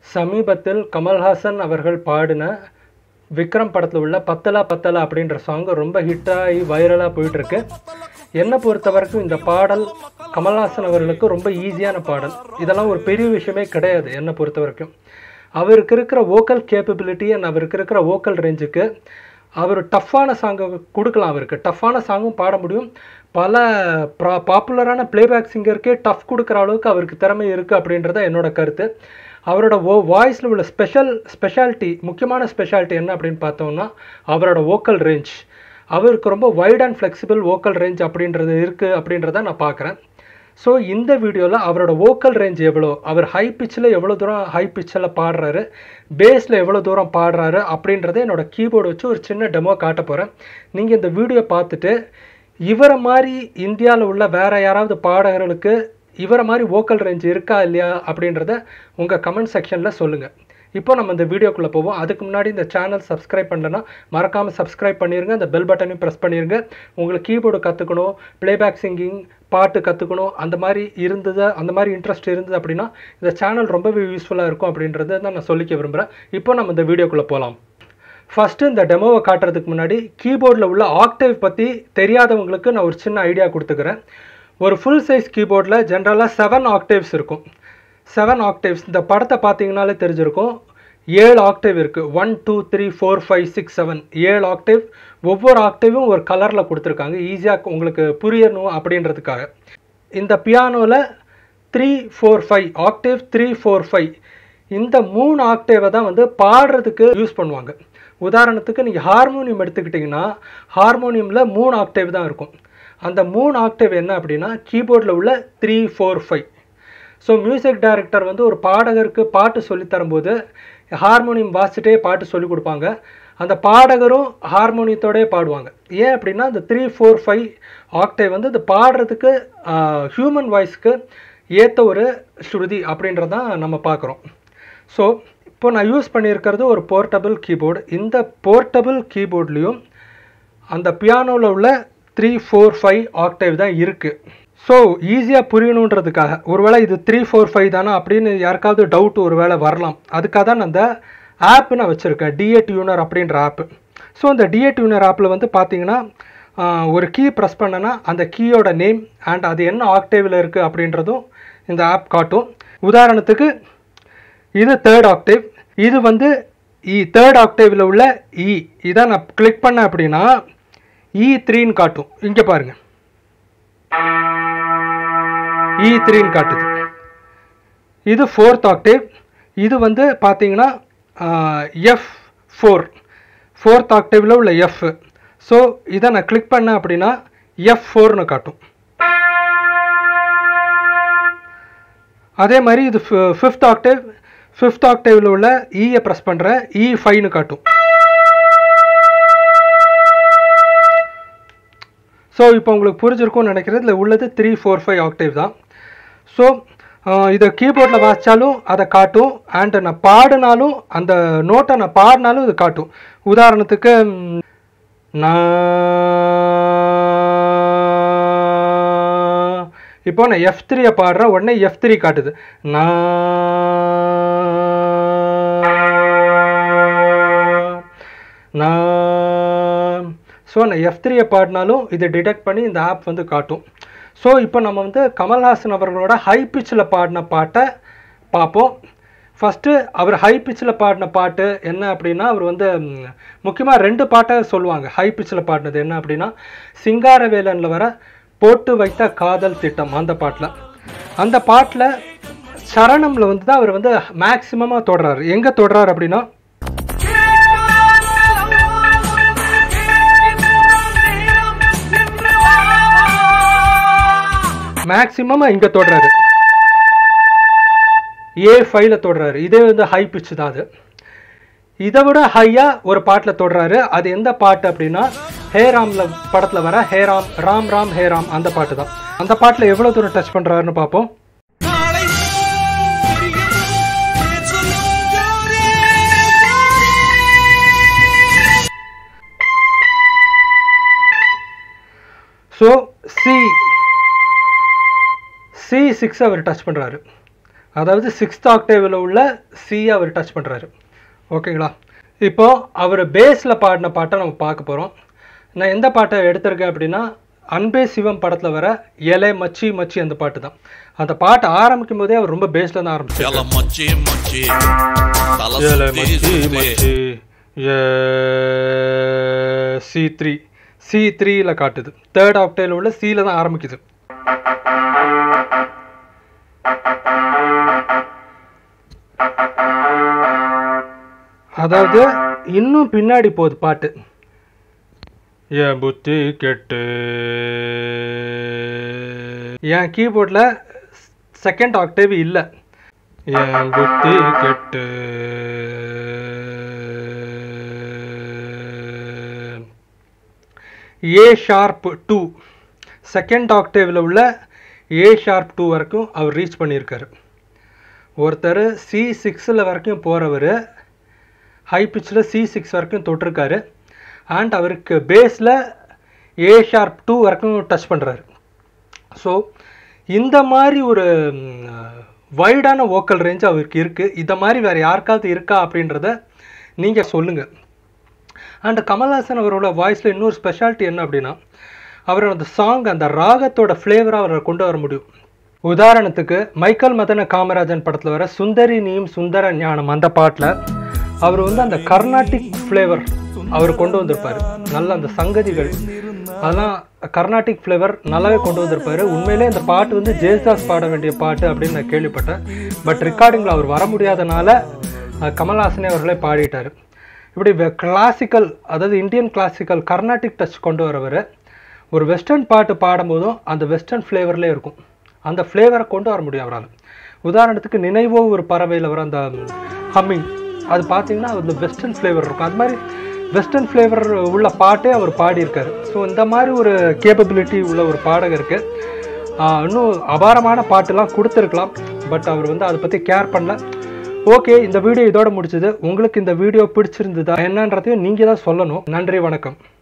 சமீபத்தில் கமல்ஹாசன் அவர்கள் பாடின விக்ரம் படத்தில் உள்ள பத்தலா பத்தலா அப்படின்ற சாங் ரொம்ப ஹிட்டாகி வைரலாக போயிட்டுருக்கு என்னை பொறுத்த வரைக்கும் இந்த பாடல் கமல்ஹாசன் அவர்களுக்கு ரொம்ப ஈஸியான பாடல் இதெல்லாம் ஒரு பெரிய விஷயமே கிடையாது என்னை பொறுத்த வரைக்கும் அவருக்கு இருக்கிற வோக்கல் கேப்பபிலிட்டி அண்ட் அவருக்கு இருக்கிற வோக்கல் ரேஞ்சுக்கு அவர் டஃப்பான சாங்கை கொடுக்கலாம் அவருக்கு டஃப்பான சாங்கும் பாட முடியும் பல ப்ரா பாப்புலரான பிளேபேக் சிங்கருக்கே டஃப் கொடுக்குற அளவுக்கு அவருக்கு திறமை இருக்குது அப்படின்றத என்னோட கருத்து அவரோட ஓ வாய்ஸில் உள்ள ஸ்பெஷல் ஸ்பெஷாலிட்டி முக்கியமான ஸ்பெஷாலிட்டி என்ன அப்படின்னு பார்த்தோம்னா அவரோட வோக்கல் ரேஞ்ச் அவருக்கு ரொம்ப wide and flexible vocal range அப்படின்றது இருக்குது அப்படின்றத நான் பார்க்குறேன் ஸோ இந்த வீடியோவில் அவரோட வோக்கல் ரேஞ்ச் எவ்வளோ அவர் ஹை பிச்சில் எவ்வளோ தூரம் ஹை பிச்சில் பாடுறாரு பேஸில் எவ்வளோ தூரம் பாடுறாரு அப்படின்றத என்னோட கீபோர்டு வச்சு ஒரு சின்ன டெமோ காட்ட போகிறேன் நீங்கள் இந்த வீடியோ பார்த்துட்டு இவரை மாதிரி இந்தியாவில் உள்ள வேறு யாராவது பாடகர்களுக்கு இவரை மாதிரி வோக்கல் ரேஞ்ச் இருக்கா இல்லையா அப்படின்றத உங்கள் கமெண்ட் செக்ஷனில் சொல்லுங்கள் இப்போ நம்ம இந்த வீடியோக்குள்ளே போவோம் அதுக்கு முன்னாடி இந்த சேனல் சப்ஸ்கிரைப் பண்ணலன்னா மறக்காமல் சப்ஸ்கிரைப் பண்ணிடுங்க அந்த பெல் பட்டனையும் ப்ரெஸ் பண்ணிடுங்க உங்களுக்கு கீபோர்டு கற்றுக்கணும் ப்ளேபேக் சிங்கிங் பாட்டு கற்றுக்கணும் அந்த மாதிரி இருந்தது அந்த மாதிரி இன்ட்ரெஸ்ட் இருந்தது அப்படின்னா இந்த சேனல் ரொம்பவே யூஸ்ஃபுல்லாக இருக்கும் அப்படின்றத தான் நான் சொல்லிக்க விரும்புகிறேன் இப்போ நம்ம இந்த வீடியோக்குள்ளே போகலாம் ஃபஸ்ட்டு இந்த டெமோவை காட்டுறதுக்கு முன்னாடி கீபோர்டில் உள்ள ஆக்டேவ் பற்றி தெரியாதவங்களுக்கு நான் ஒரு சின்ன ஐடியா கொடுத்துக்கிறேன் ஒரு ஃபுல் சைஸ் கீபோர்டில் ஜென்ரலாக செவன் ஆக்டேவ்ஸ் இருக்கும் செவன் ஆக்டேவ்ஸ் இந்த படத்தை பார்த்தீங்கனாலே தெரிஞ்சிருக்கும் ஏழு ஆக்டேவ் இருக்குது one two three four five six seven ஏழு ஆக்டேவ் ஒவ்வொரு ஆக்டேவும் ஒரு கலரில் கொடுத்துருக்காங்க ஈஸியாக உங்களுக்கு புரியணும் அப்படின்றதுக்காக இந்த பியானோவில் three four five octave three four five இந்த மூணு ஆக்டேவை தான் வந்து பாடுறதுக்கு யூஸ் பண்ணுவாங்க உதாரணத்துக்கு நீங்கள் ஹார்மோனியம் எடுத்துக்கிட்டிங்கன்னா ஹார்மோனியமில் மூணு ஆக்டேவ் தான் இருக்கும் அந்த மூணு ஆக்டேவ் என்ன அப்படின்னா கீபோர்டில் உள்ள three four five so music director வந்து ஒரு பாடகருக்கு பாட்டு சொல்லித் தரும்போது ஹார்மோனியம் வாசிச்சிட்டே பாட்டு சொல்லி கொடுப்பாங்க அந்த பாடகரும் ஹார்மோனியத்தோடே பாடுவாங்க ஏன் அப்படின்னா இந்த த்ரீ ஃபோர் ஃபைவ் ஆக்டேவ் வந்து இந்த பாடுறதுக்கு ஹியூமன் வாய்ஸ்க்கு ஏற்ற ஒரு ஸ்ருதி அப்படின்றதான் நம்ம பார்க்குறோம் ஸோ இப்போ நான் யூஸ் பண்ணியிருக்கிறது ஒரு போர்ட்டபிள் கீபோர்டு இந்த போர்ட்டபிள் கீபோர்ட்லேயும் அந்த பியானோவில் உள்ள த்ரீ ஃபோர் ஃபைவ் ஆக்டேவ் தான் இருக்குது ஸோ ஈஸியாக புரியணுன்றதுக்காக ஒருவேளை இது த்ரீ ஃபோர் ஃபைவ் தானே அப்படின்னு யாருக்காவது டவுட் ஒரு வேளை வரலாம் அதுக்காக தான் அந்த ஆப்பு நான் வச்சுருக்கேன் டிஏ டியூனர் அப்படின்ற ஆப்பு ஸோ அந்த டிஏ டியூனர் ஆப்பில் வந்து பார்த்தீங்கன்னா ஒரு கீ ப்ரெஸ் பண்ணனா அந்த கீயோட நேம் அண்ட் அது என்ன ஆக்டேவில் இருக்குது அப்படின்றதும் இந்த ஆப் காட்டும் உதாரணத்துக்கு இது தேர்ட் ஆக்டேவ் இது வந்து இ தேர்ட் ஆக்டேவில் உள்ள இ இதை நான் கிளிக் பண்ணேன் அப்படின்னா இ த்ரீன்னு காட்டும் இங்கே பாருங்க இ த்ரீன்னு காட்டுது இது ஃபோர்த் ஆக்டேவ் இது வந்து பார்த்தீங்கன்னா எஃப் ஃபோர் ஃபோர்த் ஆக்டேவில் உள்ள எஃப் ஸோ இதை நான் கிளிக் பண்ணேன் அப்படின்னா எஃப் ஃபோர்னு காட்டும் அதே மாதிரி இது ஃபிஃப்த் ஆக்டேவ் ஃபிஃப்த் ஆக்டேவில் உள்ள இயை ப்ரெஸ் பண்ணுறேன் இ ஃபைவ்னு காட்டும் ஸோ இப்போ உங்களுக்கு புரிஞ்சிருக்கும்னு நினைக்கிறது இதில் உள்ளது த்ரீ ஃபோர் ஃபைவ் ஆக்டேவ் தான் ஸோ இதை கீபோர்டில் வாசித்தாலும் அதை காட்டும் அண்ட் நான் பாடினாலும் அந்த நோட்டை நான் பாடினாலும் இது காட்டும் உதாரணத்துக்கு நான் இப்போ நான் எஃப் த்ரீயை பாடுறேன் உடனே எஃப் த்ரீ காட்டுது நான் ஸோ நான் எஃப் த்ரீயை பாடினாலும் இதை டிடெக்ட் பண்ணி இந்த ஆப் வந்து காட்டும் ஸோ இப்போ நம்ம வந்து கமல்ஹாசன் அவர்களோட ஹை பிச்சில் பாடின பாட்டை பார்ப்போம் ஃபஸ்ட்டு அவர் ஹை பிச்சில் பாடின பாட்டு என்ன அப்படின்னா அவர் வந்து முக்கியமாக ரெண்டு பாட்டை சொல்லுவாங்க ஹை பிச்சில் பாடினது என்ன அப்படின்னா சிங்காரவேலனில் வர போட்டு வைத்த காதல் திட்டம் அந்த பாட்டில் அந்த பாட்டில் சரணமில் வந்து தான் அவர் வந்து மேக்சிமமாக தொடுறாரு எங்கே தொடுறாரு அப்படின்னா மேக்சிமமாக இங்கே தொடுறாரு ஏ ஃபைவ்ல தொடுறாரு இதே வந்து ஹை பிச் தான் அது இதை விட ஹையாக ஒரு பாட்டில் தொடுறாரு அது எந்த பாட்டு அப்படின்னா ஹே ராம்ல படத்தில் வர ஹே ராம் ராம் ராம் ஹே ராம் அந்த பாட்டு தான் அந்த பாட்டில் எவ்வளோ தூரம் டச் பண்ணுறாருன்னு பார்ப்போம் ஸோ சி சி சிக்ஸ் அவர் டச் பண்ணுறாரு அதாவது சிக்ஸ்த் ஆக்டேவில் உள்ள சி அவர் டச் பண்ணுறாரு ஓகேங்களா இப்போ அவர் பேஸில் பாடின பாட்டை நம்ம பார்க்க போகிறோம் நான் எந்த பாட்டை எடுத்திருக்கேன் அப்படின்னா அன்பே சிவம் படத்தில் வர எலை மச்சி மச்சி அந்த பாட்டு தான் அந்த பாட்டு ஆரம்பிக்கும் போதே அவர் ரொம்ப பேஸில் தான் ஆரம்பிச்சார் Ela மச்சி மச்சி தல ஏழை சுத்தி மச்சி சுத்தி மச்சி சி த்ரீ சி த்ரீயில் காட்டுது தேர்ட் ஆக்டேவில் உள்ள சியில் தான் ஆரம்பிக்குது அதாவது இன்னும் பின்னாடி போகுது பாட்டு என் புத்தி கெட்டு என் கீபோர்டில் செகண்ட் ஆக்டேவ் இல்லை என் புத்தி கெட்டு ஏ ஷார்ப் டூ செகண்ட் ஆக்டேவில் உள்ள ஏ ஷார்ப் டூ வரைக்கும் அவர் ரீச் பண்ணியிருக்காரு ஒருத்தர் சி சிக்ஸில் வரைக்கும் போகிறவர் ஹை பிச்சில் சி சிக்ஸ் வரைக்கும் தொட்டிருக்காரு அண்ட் அவருக்கு பேஸில் ஏ ஷார்ப் டூ வரைக்கும் டச் பண்ணுறாரு ஸோ இந்த மாதிரி ஒரு வைடான வோக்கல் ரேஞ்ச் அவருக்கு இருக்குது இந்த மாதிரி வேறு யாருக்காவது இருக்கா அப்படின்றத நீங்கள் சொல்லுங்கள் அண்ட் கமல்ஹாசன் அவரோட வாய்ஸில் இன்னொரு ஸ்பெஷாலிட்டி என்ன அப்படின்னா அவரோட அந்த சாங் அந்த ராகத்தோட ஃப்ளேவராக அவரை கொண்டு வர முடியும் உதாரணத்துக்கு மைக்கேல் மதன காமராஜன் படத்தில் வர சுந்தரி நீயும் சுந்தர ஞானம் அந்த பாட்டில் அவர் வந்து அந்த கர்நாடிக் ஃப்ளேவர் அவர் கொண்டு வந்திருப்பார் நல்ல அந்த சங்கதிகள் அதெல்லாம் கர்நாடிக் ஃப்ளேவர் நல்லாவே கொண்டு வந்திருப்பாரு உண்மையிலே இந்த பாட்டு வந்து ஜெயதாஸ் பாட வேண்டிய பாட்டு அப்படின்னு நான் கேள்விப்பட்டேன் பட் ரெக்கார்டிங்கில் அவர் வர முடியாதனால அஹ், கமல்ஹாசனே அவர்களே பாடிட்டார் இப்படி கிளாசிக்கல் அதாவது இந்தியன் கிளாசிக்கல் கர்நாடிக் டச் கொண்டு வரவர் ஒரு வெஸ்டர்ன் பாட்டு பாடும்போதும் அந்த வெஸ்டர்ன் ஃப்ளேவர்லேயே இருக்கும் அந்த ஃப்ளேவரை கொண்டு வர முடியும் அவரால் உதாரணத்துக்கு நினைவோ ஒரு பறவையில் வர அந்த ஹம்மிங் அது பார்த்தீங்கன்னா அதில் வெஸ்டர்ன் ஃப்ளேவர் இருக்கும் அது மாதிரி வெஸ்டர்ன் ஃப்ளேவர் உள்ள பாட்டே அவர் பாடியிருக்காரு ஸோ இந்த மாதிரி ஒரு கேப்பபிலிட்டி உள்ள ஒரு பாடகருக்கு ஆஹ், இன்னும் அபாரமான பாட்டுலாம் கொடுத்துருக்கலாம் பட் அவர் வந்து அதை பற்றி கேர் பண்ணல ஓகே இந்த வீடியோ இதோட முடிச்சது உங்களுக்கு இந்த வீடியோ பிடிச்சிருந்ததா என்னன்றதையும் நீங்கள் தான் சொல்லணும் நன்றி வணக்கம்